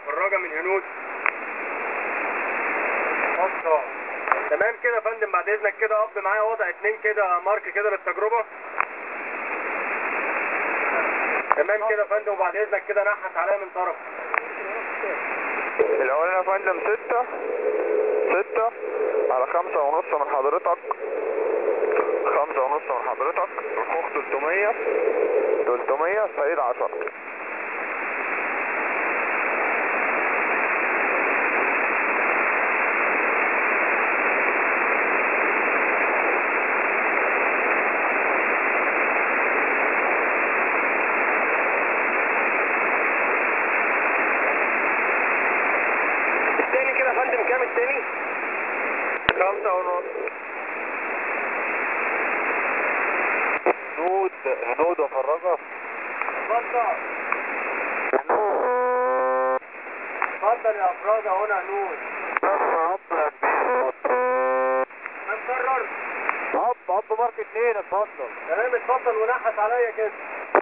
فراجة من هنود خلاص تمام كده يا فندم بعد اذنك كده قبض معايا وضع اتنين كده مارك كده للتجربة تمام كده يا فندم وبعد اذنك كده نحت عليا من طرف الأولاني يا فندم ستة ستة على خمسة ونص من حضرتك خمسة ونص من حضرتك الخوخ تلتمية تلتمية سعيد عشرة التاني كده يا فندم كام التاني؟ خمسة ونص هنود هنود وفرجة اتفضل اتفضل يا افراد هنا نور هنكرر هب هب مارك اتنين اتفضل تمام اتفضل ونحت عليا كده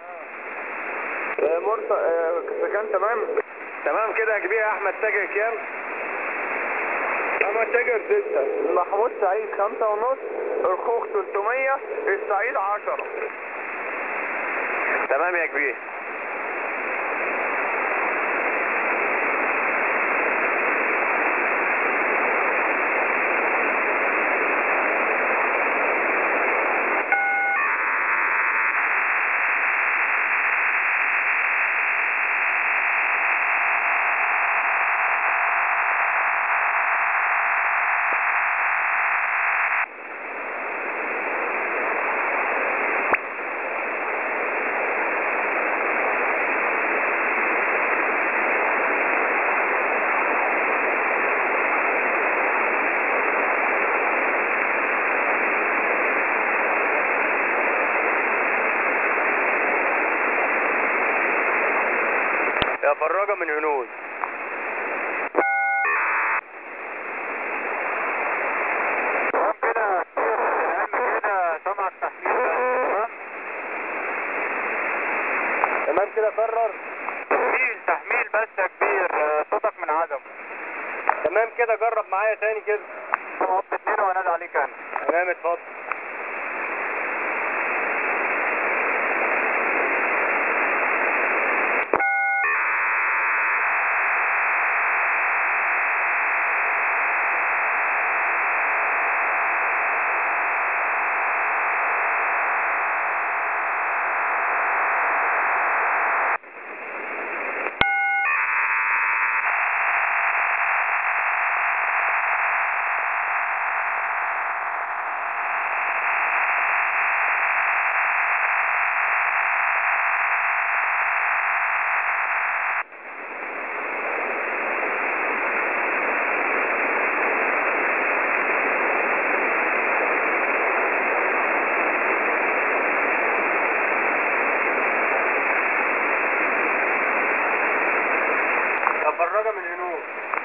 مرسى اذا كان تمام تمام كده يا كبير يا احمد تاجر كام؟ احمد تاجر ستة محمود سعيد خمسة ونص الخوخ تلتمية السعيد عشرة تمام يا كبير يا فراجة من هنود تمام كده اهم كده سمع التحميل تمام تمام كده قرر تحميل تحميل بس يا كبير آه، صوتك من عدم تمام كده جرب معايا تاني كده هب اتنين وانادي عليك انا تمام اتفضل يا فراجة من هنود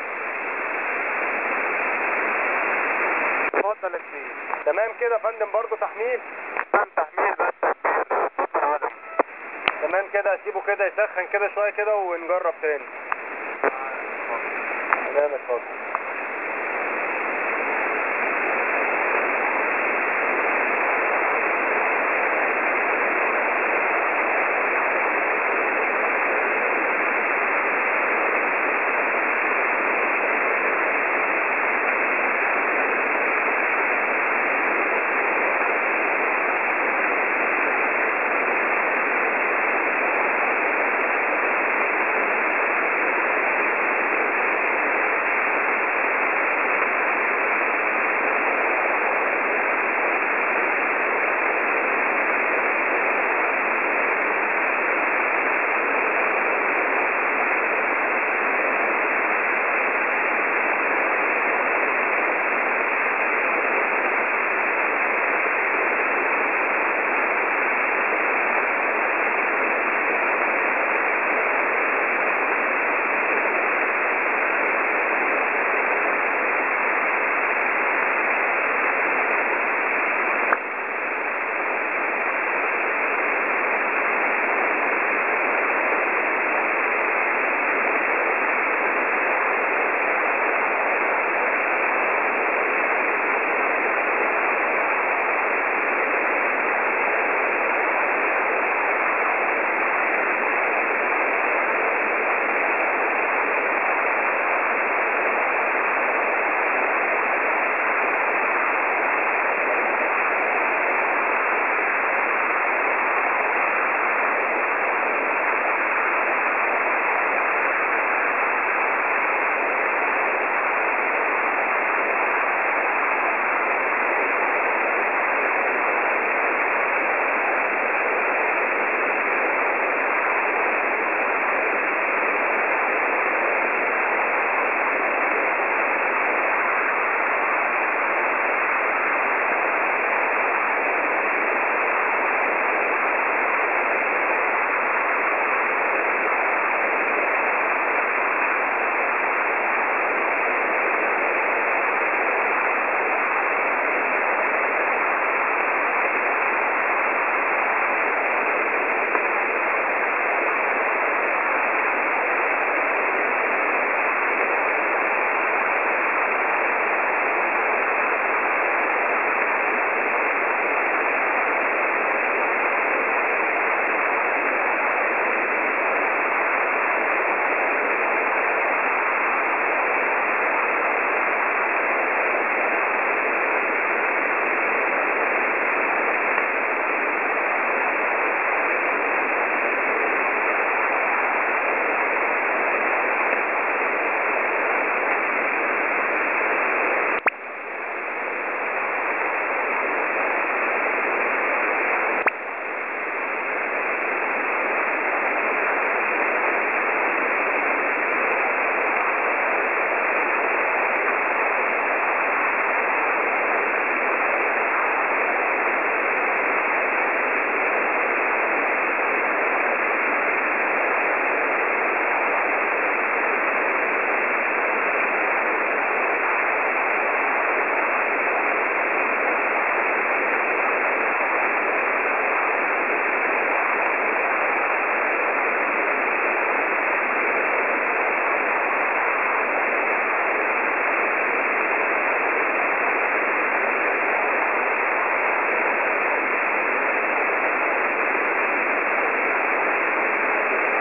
اتفضل يا كبير تمام كده يا فندم برضه تحميل تمام تحميل بس يا كبير صوت من عدم تمام كده اسيبه كده يسخن كده شوية كده ونجرب تاني تمام اتفضل